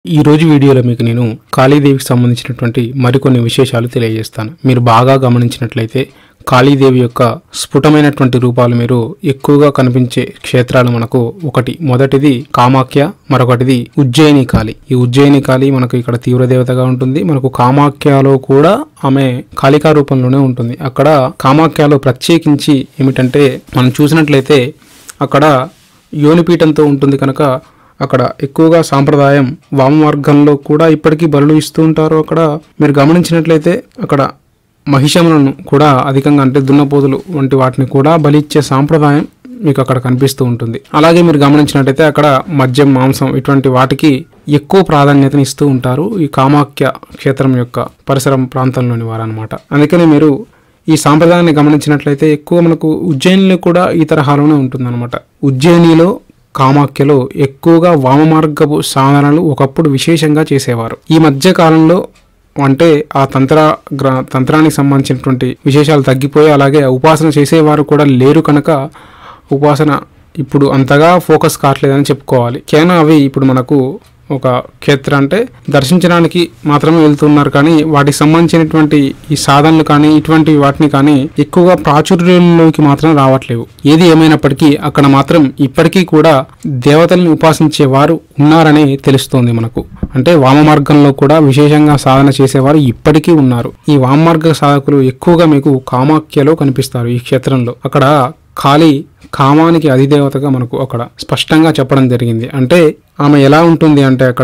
ఈ రోజు వీడియోలో మీకు నేను కాళీదేవికి సంబంధించినటువంటి మరికొన్ని విశేషాలు తెలియజేస్తాను మీరు బాగా గమనించినట్లయితే కాళీదేవి యొక్క స్ఫుటమైనటువంటి రూపాలు మీరు ఎక్కువగా కనిపించే క్షేత్రాలు మనకు ఒకటి మొదటిది కామాఖ్య మరొకటిది ఉజ్జయిని కాళి ఈ ఉజ్జయిని కాళి మనకు ఇక్కడ తీవ్ర దేవతగా ఉంటుంది మనకు కామాఖ్యలో కూడా ఆమె కాళికా రూపంలోనే ఉంటుంది అక్కడ కామాఖ్యలో ప్రత్యేకించి ఏమిటంటే మనం చూసినట్లయితే అక్కడ యోనిపీఠంతో ఉంటుంది కనుక అక్కడ ఎక్కువగా సాంప్రదాయం వామ మార్గంలో కూడా ఇప్పటికీ బలులు ఇస్తూ ఉంటారు అక్కడ మీరు గమనించినట్లయితే అక్కడ మహిషములను కూడా అధికంగా అంటే దున్నపోతులు వంటి వాటిని కూడా బలి ఇచ్చే సాంప్రదాయం మీకు అక్కడ కనిపిస్తూ ఉంటుంది అలాగే మీరు గమనించినట్లయితే అక్కడ మద్యం మాంసం ఇటువంటి వాటికి ఎక్కువ ప్రాధాన్యతని ఇస్తూ ఉంటారు ఈ కామాఖ్య క్షేత్రం యొక్క పరిసరం ప్రాంతంలోని వారనమాట అందుకని మీరు ఈ సాంప్రదాయాన్ని గమనించినట్లయితే ఎక్కువ మనకు ఉజ్జయినిలో కూడా ఈ తరహాలోనే ఉంటుందన్నమాట ఉజ్జయినిలో కామాఖ్యలో ఎక్కువగా వామ మార్గపు సాధనలు ఒకప్పుడు విశేషంగా చేసేవారు ఈ మధ్య కాలంలో అంటే ఆ తంత్ర గ్ర తంత్రానికి సంబంధించినటువంటి విశేషాలు తగ్గిపోయి అలాగే ఉపాసన చేసేవారు కూడా లేరు కనుక ఉపాసన ఇప్పుడు అంతగా ఫోకస్ కావట్లేదని చెప్పుకోవాలి కేనా అవి ఇప్పుడు మనకు ఒక క్షేత్ర అంటే దర్శించడానికి మాత్రమే వెళ్తున్నారు కానీ వాటికి సంబంధించినటువంటి ఈ సాధనలు కానీ ఇటువంటి వాటిని కానీ ఎక్కువగా ప్రాచుర్యంలోకి మాత్రం రావట్లేవు ఏది ఏమైనప్పటికీ అక్కడ మాత్రం ఇప్పటికీ కూడా దేవతల్ని ఉపాసించే వారు ఉన్నారని తెలుస్తోంది మనకు అంటే వామ మార్గంలో కూడా విశేషంగా సాధన చేసేవారు ఇప్పటికీ ఉన్నారు ఈ వామ మార్గ సాధకులు ఎక్కువగా మీకు కామాఖ్యలో కనిపిస్తారు ఈ క్షేత్రంలో అక్కడ కాళీ కామానికి అధిదేవతగా మనకు అక్కడ స్పష్టంగా చెప్పడం జరిగింది అంటే ఆమె ఎలా ఉంటుంది అంటే అక్కడ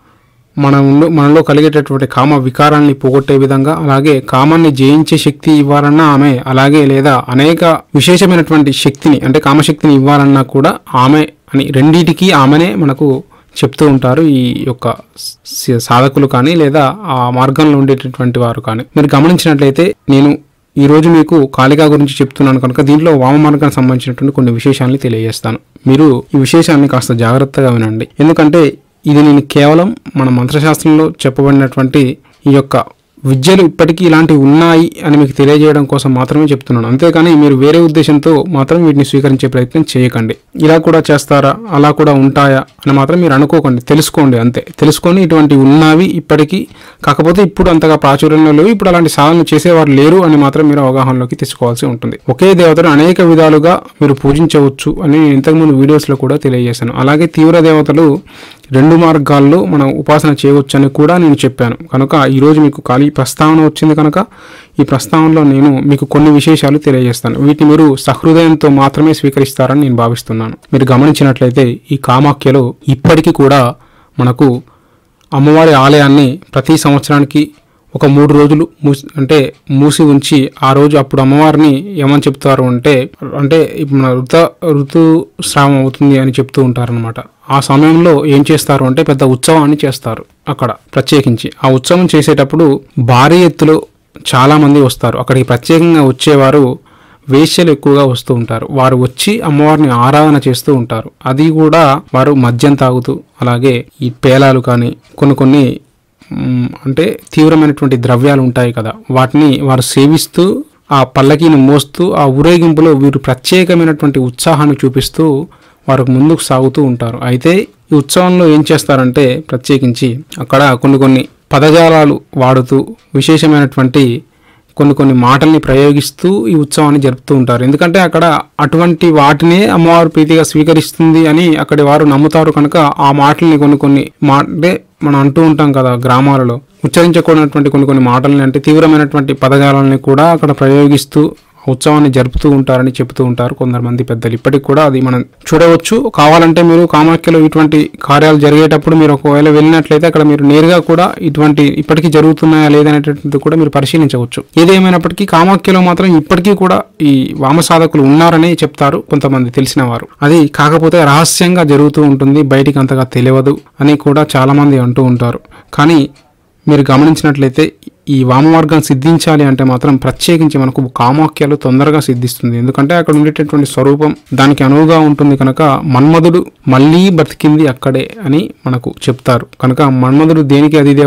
మన ఉండు- మనలో కలిగేటటువంటి కామ వికారాన్ని పోగొట్టే విధంగా అలాగే కామాన్ని జయించే శక్తి ఇవ్వాలన్నా ఆమె అలాగే లేదా అనేక విశేషమైనటువంటి శక్తిని అంటే కామశక్తిని ఇవ్వాలన్నా కూడా ఆమె అని రెండిటికి ఆమెనే మనకు చెప్తూ ఉంటారు ఈ యొక్క స- సాధకులు కానీ లేదా ఆ మార్గంలో ఉండేటటువంటి వారు కానీ మీరు గమనించినట్లయితే నేను ఈ రోజు మీకు కాళికా గురించి చెప్తున్నాను కనుక దీంట్లో వామ మార్గానికి సంబంధించినటువంటి కొన్ని విశేషాలని తెలియజేస్తాను మీరు ఈ విశేషాన్ని కాస్త జాగ్రత్తగా వినండి ఎందుకంటే ఇది నేను కేవలం మన మంత్రశాస్త్రంలో చెప్పబడినటువంటి ఈ యొక్క విద్యలు ఇప్పటికీ ఇలాంటివి ఉన్నాయి అని మీకు తెలియజేయడం కోసం మాత్రమే చెప్తున్నాను అంతేకాని మీరు వేరే ఉద్దేశంతో మాత్రం వీటిని స్వీకరించే ప్రయత్నం చేయకండి ఇలా కూడా చేస్తారా అలా కూడా ఉంటాయా అని మాత్రం మీరు అనుకోకండి తెలుసుకోండి అంతే తెలుసుకొని ఇటువంటి ఉన్నవి ఇప్పటికీ కాకపోతే ఇప్పుడు అంతగా ప్రాచుర్యంలో లేవు ఇప్పుడు అలాంటి సాధనలు చేసేవారు లేరు అని మాత్రం మీరు అవగాహనలోకి తెచ్చుకోవాల్సి ఉంటుంది ఒకే దేవతను అనేక విధాలుగా మీరు పూజించవచ్చు అని నేను ఇంతకుముందు వీడియోస్లో కూడా తెలియజేశాను అలాగే తీవ్ర దేవతలు రెండు మార్గాల్లో మనం ఉపాసన చేయవచ్చు అని కూడా నేను చెప్పాను కనుక ఈరోజు మీకు ఖాళీ ప్రస్తావన వచ్చింది కనుక ఈ ప్రస్తావనలో నేను మీకు కొన్ని విశేషాలు తెలియజేస్తాను వీటిని మీరు సహృదయంతో మాత్రమే స్వీకరిస్తారని నేను భావిస్తున్నాను మీరు గమనించినట్లయితే ఈ కామాఖ్యలో ఇప్పటికీ కూడా మనకు అమ్మవారి ఆలయాన్ని ప్రతి సంవత్సరానికి ఒక మూడు రోజులు మూసి అంటే మూసి ఉంచి ఆ రోజు అప్పుడు అమ్మవారిని ఏమని చెప్తారు అంటే అంటే ఇప్పుడు మన ఋత ఋతుస్రావం అవుతుంది అని చెప్తూ ఉంటారనమాట ఆ సమయంలో ఏం చేస్తారు అంటే పెద్ద ఉత్సవాన్ని చేస్తారు అక్కడ ప్రత్యేకించి ఆ ఉత్సవం చేసేటప్పుడు భారీ ఎత్తులో చాలా మంది వస్తారు అక్కడికి ప్రత్యేకంగా వచ్చేవారు వేశ్యలు ఎక్కువగా వస్తూ ఉంటారు వారు వచ్చి అమ్మవారిని ఆరాధన చేస్తూ ఉంటారు అది కూడా వారు మద్యం తాగుతూ అలాగే ఈ పేలాలు కానీ కొన్ని కొన్ని మ్, అంటే తీవ్రమైనటువంటి ద్రవ్యాలు ఉంటాయి కదా వాటిని వారు సేవిస్తూ ఆ పల్లకీని మోస్తూ ఆ ఊరేగింపులో వీరు ప్రత్యేకమైనటువంటి ఉత్సాహాన్ని చూపిస్తూ వారు ముందుకు సాగుతూ ఉంటారు అయితే ఈ ఉత్సవంలో ఏం చేస్తారంటే ప్రత్యేకించి అక్కడ కొన్ని కొన్ని పదజాలాలు వాడుతూ విశేషమైనటువంటి కొన్ని కొన్ని మాటల్ని ప్రయోగిస్తూ ఈ ఉత్సవాన్ని జరుపుతూ ఉంటారు ఎందుకంటే అక్కడ అటువంటి వాటినే అమ్మవారు ప్రీతిగా స్వీకరిస్తుంది అని అక్కడి వారు నమ్ముతారు కనుక ఆ మాటల్ని కొన్ని కొన్ని మా అంటే మనం అంటూ ఉంటాం కదా గ్రామాలలో ఉచ్చరించకూడనటువంటి కొన్ని కొన్ని మాటల్ని అంటే తీవ్రమైనటువంటి పదజాలాలని కూడా అక్కడ ప్రయోగిస్తూ ఉత్సవాన్ని జరుపుతూ ఉంటారని చెబుతూ ఉంటారు కొందరు మంది పెద్దలు ఇప్పటికి కూడా అది మనం చూడవచ్చు కావాలంటే మీరు కామాఖ్యలో ఇటువంటి కార్యాలు జరిగేటప్పుడు మీరు ఒకవేళ వెళ్ళినట్లయితే అక్కడ మీరు నేరుగా కూడా ఇటువంటి ఇప్పటికీ జరుగుతున్నాయా లేదనేటువంటిది కూడా మీరు పరిశీలించవచ్చు ఏదేమైనప్పటికీ కామాఖ్యలో మాత్రం ఇప్పటికీ కూడా ఈ వామ సాధకులు ఉన్నారని చెప్తారు కొంతమంది తెలిసిన వారు అది కాకపోతే రహస్యంగా జరుగుతూ ఉంటుంది బయటికి అంతగా తెలియదు అని కూడా చాలా మంది అంటూ ఉంటారు కానీ మీరు గమనించినట్లయితే ఈ వామమార్గం సిద్ధించాలి అంటే మాత్రం ప్రత్యేకించి మనకు కామాఖ్యలు తొందరగా సిద్ధిస్తుంది ఎందుకంటే అక్కడ ఉండేటటువంటి స్వరూపం దానికి అనువుగా ఉంటుంది కనుక మన్మధుడు మళ్ళీ బ్రతికింది అక్కడే అని మనకు చెప్తారు కనుక మన్మధుడు దేనికి అధిదేవత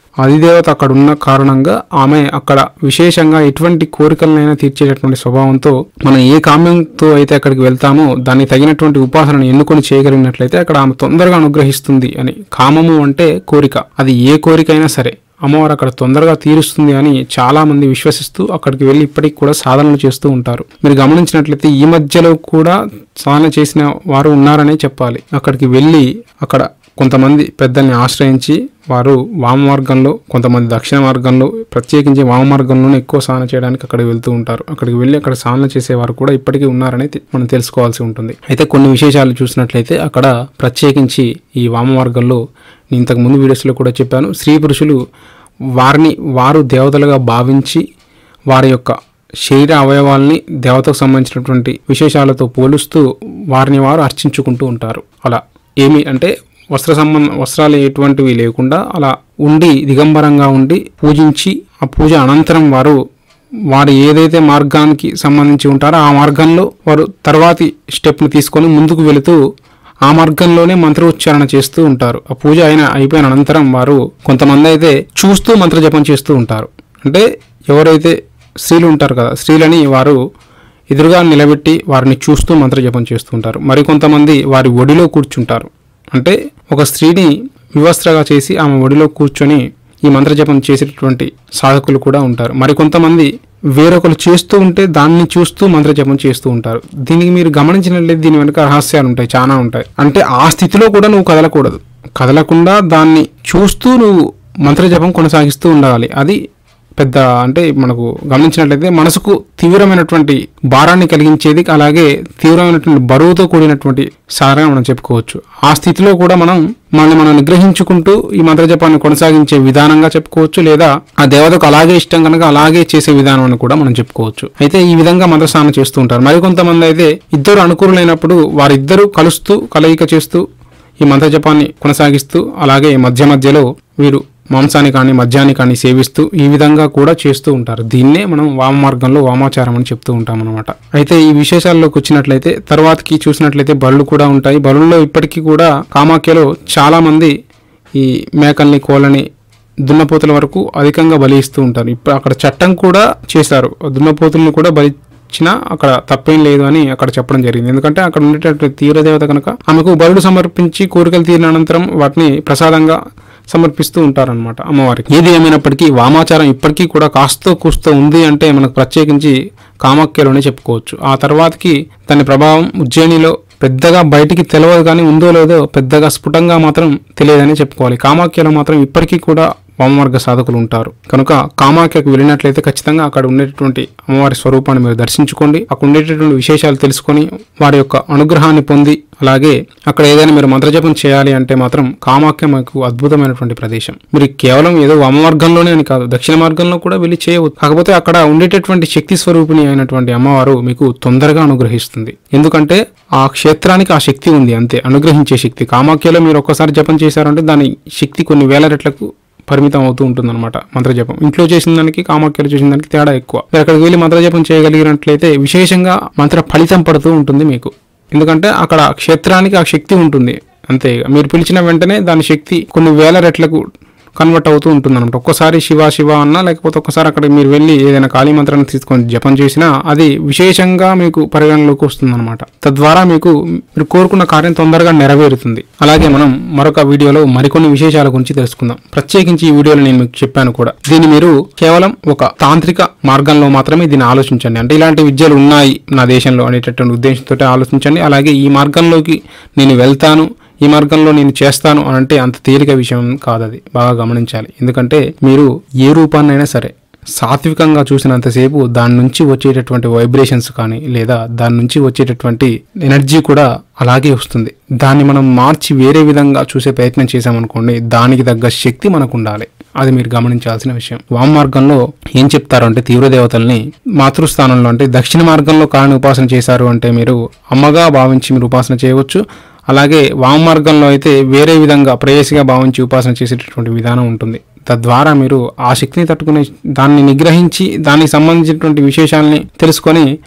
అధిదేవత అక్కడ ఉన్న కారణంగా ఆమె అక్కడ విశేషంగా ఎటువంటి కోరికలనైనా తీర్చేటటువంటి స్వభావంతో మనం ఏ కామ్యంతో అయితే అక్కడికి వెళ్తామో దానికి తగినటువంటి ఉపాసనను ఎన్నుకొని చేయగలిగినట్లయితే అక్కడ ఆమె తొందరగా అనుగ్రహిస్తుంది అని కామము అంటే కోరిక అది ఏ కోరిక అయినా సరే అమ్మవారు అక్కడ తొందరగా తీరుస్తుంది అని చాలా మంది విశ్వసిస్తూ అక్కడికి వెళ్ళి ఇప్పటికి కూడా సాధనలు చేస్తూ ఉంటారు మీరు గమనించినట్లయితే ఈ మధ్యలో కూడా సాధన చేసిన వారు ఉన్నారనే చెప్పాలి అక్కడికి వెళ్ళి అక్కడ కొంతమంది పెద్దల్ని ఆశ్రయించి వారు వామ మార్గంలో కొంతమంది దక్షిణ మార్గంలో ప్రత్యేకించి వామ మార్గంలోనే ఎక్కువ సాధన చేయడానికి అక్కడికి వెళ్తూ ఉంటారు అక్కడికి వెళ్ళి అక్కడ సాధన చేసేవారు కూడా ఇప్పటికీ ఉన్నారని తె- మనం తెలుసుకోవాల్సి ఉంటుంది అయితే కొన్ని విశేషాలు చూసినట్లయితే అక్కడ ప్రత్యేకించి ఈ వామ మార్గంలో నేను ఇంతకు ముందు వీడియోస్లో కూడా చెప్పాను స్త్రీ పురుషులు వారిని వారు దేవతలుగా భావించి వారి యొక్క శరీర అవయవాల్ని దేవతకు సంబంధించినటువంటి విశేషాలతో పోలుస్తూ వారిని వారు అర్చించుకుంటూ ఉంటారు అలా ఏమి అంటే వస్త్ర సంబంధ వస్త్రాలు ఎటువంటివి లేకుండా అలా ఉండి దిగంబరంగా ఉండి పూజించి ఆ పూజ అనంతరం వారు వారు ఏదైతే మార్గానికి సంబంధించి ఉంటారో ఆ మార్గంలో వారు తర్వాతి స్టెప్ని తీసుకొని ముందుకు వెళుతూ ఆ మార్గంలోనే మంత్రోచ్చారణ చేస్తూ ఉంటారు ఆ పూజ అయిన అయిపోయిన అనంతరం వారు కొంతమంది అయితే చూస్తూ మంత్రజపం చేస్తూ ఉంటారు అంటే ఎవరైతే స్త్రీలు ఉంటారు కదా స్త్రీలని వారు ఎదురుగా నిలబెట్టి వారిని చూస్తూ మంత్రజపం చేస్తూ ఉంటారు మరికొంతమంది వారి ఒడిలో కూర్చుంటారు అంటే ఒక స్త్రీని వివస్త్రగా చేసి ఆమె ఒడిలో కూర్చొని ఈ మంత్రజపం చేసేటటువంటి సాధకులు కూడా ఉంటారు మరికొంతమంది వేరొకరు చేస్తూ ఉంటే దాన్ని చూస్తూ మంత్రజపం చేస్తూ ఉంటారు దీనికి మీరు గమనించినట్లయితే దీని వెనుక రహస్యాలు ఉంటాయి చాలా ఉంటాయి అంటే ఆ స్థితిలో కూడా నువ్వు కదలకూడదు కదలకుండా దాన్ని చూస్తూ నువ్వు మంత్రజపం కొనసాగిస్తూ ఉండాలి అది పెద్ద అంటే మనకు గమనించినట్లయితే మనసుకు తీవ్రమైనటువంటి భారాన్ని కలిగించేది అలాగే తీవ్రమైనటువంటి బరువుతో కూడినటువంటి సారంగా మనం చెప్పుకోవచ్చు ఆ స్థితిలో కూడా మనం మనల్ని మనం నిగ్రహించుకుంటూ ఈ మంత్రజపాన్ని కొనసాగించే విధానంగా చెప్పుకోవచ్చు లేదా ఆ దేవతకు అలాగే ఇష్టం కనుక అలాగే చేసే విధానం అని కూడా మనం చెప్పుకోవచ్చు అయితే ఈ విధంగా మంత్రస్నానం చేస్తూ ఉంటారు మరికొంతమంది అయితే ఇద్దరు అనుకూలులైనప్పుడు వారిద్దరూ కలుస్తూ కలయిక చేస్తూ ఈ మంత్రజపాన్ని కొనసాగిస్తూ అలాగే మధ్య మధ్యలో వీరు మాంసాన్ని కానీ మద్యాన్ని కానీ సేవిస్తూ ఈ విధంగా కూడా చేస్తూ ఉంటారు దీన్నే మనం వామ మార్గంలో వామాచారం అని చెప్తూ ఉంటాం అనమాట అయితే ఈ విశేషాల్లోకి వచ్చినట్లయితే తర్వాతకి చూసినట్లయితే బళ్ళు కూడా ఉంటాయి బలుల్లో ఇప్పటికీ కూడా కామాఖ్యలో చాలా మంది ఈ మేకల్ని కోళ్ళని దున్నపోతుల వరకు అధికంగా బలి ఇస్తూ ఉంటారు ఇప్పుడు అక్కడ చట్టం కూడా చేశారు దున్నపోతులను కూడా బలి ఇచ్చినా అక్కడ తప్పేం లేదు అని అక్కడ చెప్పడం జరిగింది ఎందుకంటే అక్కడ ఉండేటటువంటి తీవ్రదేవత కనుక ఆమెకు బలుడు సమర్పించి కోరికలు తీరిన అనంతరం వాటిని ప్రసాదంగా సమర్పిస్తూ ఉంటారనమాట అమ్మవారికి ఏది ఏమైనప్పటికీ వామాచారం ఇప్పటికీ కూడా కాస్తో కూస్తో ఉంది అంటే మనకు ప్రత్యేకించి కామాఖ్యలోనే చెప్పుకోవచ్చు ఆ తర్వాతకి దాని ప్రభావం ఉజ్జయినిలో పెద్దగా బయటికి తెలియదు కానీ ఉందో లేదో పెద్దగా స్ఫుటంగా మాత్రం తెలియదని చెప్పుకోవాలి కామాఖ్యలో మాత్రం ఇప్పటికీ కూడా వామమార్గ సాధకులు ఉంటారు కనుక కామాఖ్యకు వెళ్ళినట్లయితే ఖచ్చితంగా అక్కడ ఉండేటటువంటి అమ్మవారి స్వరూపాన్ని మీరు దర్శించుకోండి అక్కడ ఉండేటటువంటి విశేషాలు తెలుసుకొని వారి యొక్క అనుగ్రహాన్ని పొంది అలాగే అక్కడ ఏదైనా మీరు మంత్రజపం చేయాలి అంటే మాత్రం కామాఖ్య మాకు అద్భుతమైనటువంటి ప్రదేశం మీరు కేవలం ఏదో వామ మార్గంలోనే అని కాదు దక్షిణ మార్గంలో కూడా వెళ్ళి చేయవచ్చు కాకపోతే అక్కడ ఉండేటటువంటి శక్తి స్వరూపిణి అయినటువంటి అమ్మవారు మీకు తొందరగా అనుగ్రహిస్తుంది ఎందుకంటే ఆ క్షేత్రానికి ఆ శక్తి ఉంది అంతే అనుగ్రహించే శక్తి కామాఖ్యలో మీరు ఒక్కసారి జపం చేశారంటే దాని శక్తి కొన్ని వేల రెట్లకు పరిమితం అవుతూ ఉంటుందన్నమాట మంత్రజపం ఇంట్లో చేసిన దానికి కామాఖ్యలో చేసిన దానికి తేడా ఎక్కువ మీరు అక్కడికి వెళ్ళి మంత్రజపం చేయగలిగినట్లయితే విశేషంగా మంత్ర ఫలితం పడుతూ ఉంటుంది మీకు ఎందుకంటే అక్కడ ఆ క్షేత్రానికి ఆ శక్తి ఉంటుంది అంతే ఇక. మీరు పిలిచిన వెంటనే దాని శక్తి కొన్ని వేల రెట్లకు కన్వర్ట్ అవుతూ ఉంటుంది అనమాట ఒక్కసారి శివ శివ అన్నా లేకపోతే ఒక్కసారి అక్కడ మీరు వెళ్ళి ఏదైనా కాళీ మంత్రాన్ని తీసుకొని జపం చేసినా అది విశేషంగా మీకు పరిగణలోకి వస్తుంది అనమాట తద్వారా మీకు మీరు కోరుకున్న కార్యం తొందరగా నెరవేరుతుంది అలాగే మనం మరొక వీడియోలో మరికొన్ని విశేషాల గురించి తెలుసుకుందాం ప్రత్యేకించి ఈ వీడియోలో నేను మీకు చెప్పాను కూడా దీన్ని మీరు కేవలం ఒక తాంత్రిక మార్గంలో మాత్రమే దీన్ని ఆలోచించండి అంటే ఇలాంటి విద్యలు ఉన్నాయి నా దేశంలో అనేటటువంటి ఉద్దేశంతో ఆలోచించండి అలాగే ఈ మార్గంలోకి నేను వెళ్తాను ఈ మార్గంలో నేను చేస్తాను అని అంటే అంత తేలిక విషయం కాదు అది బాగా గమనించాలి ఎందుకంటే మీరు ఏ రూపాన్నైనా సరే సాత్వికంగా చూసినంతసేపు దాని నుంచి వచ్చేటటువంటి వైబ్రేషన్స్ కానీ లేదా దాని నుంచి వచ్చేటటువంటి ఎనర్జీ కూడా అలాగే వస్తుంది దాన్ని మనం మార్చి వేరే విధంగా చూసే ప్రయత్నం చేసామనుకోండి దానికి తగ్గ శక్తి మనకు ఉండాలి అది మీరు గమనించాల్సిన విషయం వామ మార్గంలో ఏం చెప్తారు అంటే తీవ్ర దేవతల్ని మాతృస్థానంలో అంటే దక్షిణ మార్గంలో కాని ఉపాసన చేశారు అంటే మీరు అమ్మగా భావించి మీరు ఉపాసన చేయవచ్చు అలాగే వామ మార్గంలో అయితే వేరే విధంగా ప్రేయసిగా భావించి ఉపాసన చేసేటటువంటి విధానం ఉంటుంది తద్వారా మీరు ఆ శక్తిని తట్టుకునే దాన్ని నిగ్రహించి దానికి సంబంధించినటువంటి విశేషాలని తెలుసుకొని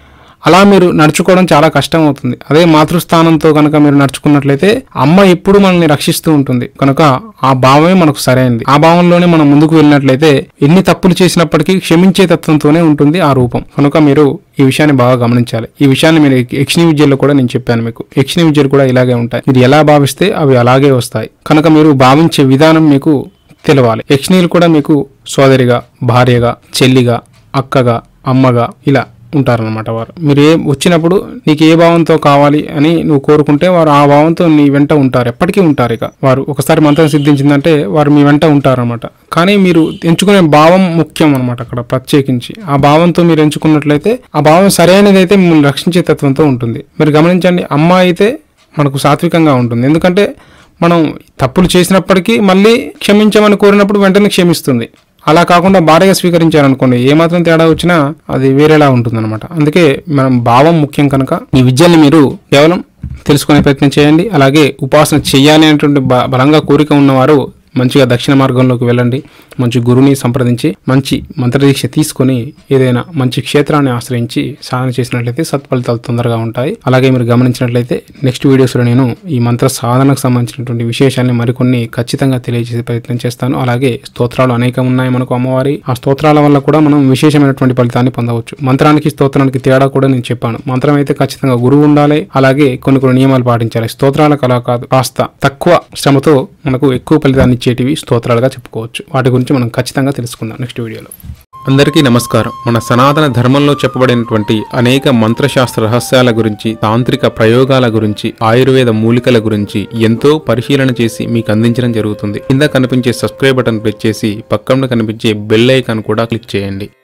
అలా మీరు నడుచుకోవడం చాలా కష్టం అవుతుంది అదే మాతృస్థానంతో కనుక మీరు నడుచుకున్నట్లయితే అమ్మ ఎప్పుడు మనల్ని రక్షిస్తూ ఉంటుంది కనుక ఆ భావమే మనకు సరైనది ఆ భావంలోనే మనం ముందుకు వెళ్ళినట్లయితే ఎన్ని తప్పులు చేసినప్పటికీ క్షమించే తత్వంతోనే ఉంటుంది ఆ రూపం కనుక మీరు ఈ విషయాన్ని బాగా గమనించాలి ఈ విషయాన్ని మీరు యక్షిణి విద్యలో కూడా నేను చెప్పాను మీకు యక్షిణి విద్యలు కూడా ఇలాగే ఉంటాయి మీరు ఎలా భావిస్తే అవి అలాగే వస్తాయి కనుక మీరు భావించే విధానం మీకు తెలవాలి యక్షిణీలు కూడా మీకు సోదరిగా భార్యగా చెల్లిగా అక్కగా అమ్మగా ఇలా ఉంటారనమాట వారు మీరు ఏ వచ్చినప్పుడు నీకు ఏ భావంతో కావాలి అని నువ్వు కోరుకుంటే వారు ఆ భావంతో నీ వెంట ఉంటారు ఎప్పటికీ ఉంటారు ఇక వారు ఒకసారి మంత్రం సిద్ధించిందంటే వారు మీ వెంట ఉంటారనమాట కానీ మీరు ఎంచుకునే భావం ముఖ్యం అనమాట అక్కడ ప్రత్యేకించి ఆ భావంతో మీరు ఎంచుకున్నట్లయితే ఆ భావం సరైనదైతే మిమ్మల్ని రక్షించే తత్వంతో ఉంటుంది మీరు గమనించండి అమ్మ అయితే మనకు సాత్వికంగా ఉంటుంది ఎందుకంటే మనం తప్పులు చేసినప్పటికీ మళ్ళీ క్షమించమని కోరినప్పుడు వెంటనే క్షమిస్తుంది అలా కాకుండా భార్యగా స్వీకరించారనుకోండి ఏమాత్రం తేడా వచ్చినా అది వేరేలా ఉంటుందన్నమాట అందుకే మనం భావం ముఖ్యం కనుక ఈ విద్యల్ని మీరు కేవలం తెలుసుకునే ప్రయత్నం చేయండి అలాగే ఉపాసన చేయాలి అనేటువంటి బ- బలంగా కోరిక ఉన్నవారు మంచిగా దక్షిణ మార్గంలోకి వెళ్ళండి మంచి గురుని సంప్రదించి మంచి మంత్రదీక్ష తీసుకొని ఏదైనా మంచి క్షేత్రాన్ని ఆశ్రయించి సాధన చేసినట్లయితే సత్ఫలితాలు తొందరగా ఉంటాయి అలాగే మీరు గమనించినట్లయితే నెక్స్ట్ వీడియోస్లో నేను ఈ మంత్ర సాధనకు సంబంధించినటువంటి విశేషాన్ని మరికొన్ని ఖచ్చితంగా తెలియజేసే ప్రయత్నం చేస్తాను అలాగే స్తోత్రాలు అనేకం ఉన్నాయి మనకు అమ్మవారి ఆ స్తోత్రాల వల్ల కూడా మనం విశేషమైనటువంటి ఫలితాన్ని పొందవచ్చు మంత్రానికి స్తోత్రానికి తేడా కూడా నేను చెప్పాను మంత్రం అయితే ఖచ్చితంగా గురువు ఉండాలి అలాగే కొన్ని కొన్ని నియమాలు పాటించాలి స్తోత్రాలకు అలా కాదు కాస్త తక్కువ శ్రమతో మనకు ఎక్కువ ఫలితాన్ని ఇచ్చేటివి స్తోత్రాలుగా చెప్పుకోవచ్చు వాటి గురించి మనం ఖచ్చితంగా తెలుసుకుందాం నెక్స్ట్ వీడియోలో అందరికీ నమస్కారం మన సనాతన ధర్మంలో చెప్పబడినటువంటి అనేక మంత్రశాస్త్ర రహస్యాల గురించి తాంత్రిక ప్రయోగాల గురించి ఆయుర్వేద మూలికల గురించి ఎంతో పరిశీలన చేసి మీకు అందించడం జరుగుతుంది కింద కనిపించే సబ్స్క్రైబ్ బటన్ క్లిక్ చేసి పక్కన కనిపించే బెల్ ఐకాన్ కూడా క్లిక్ చేయండి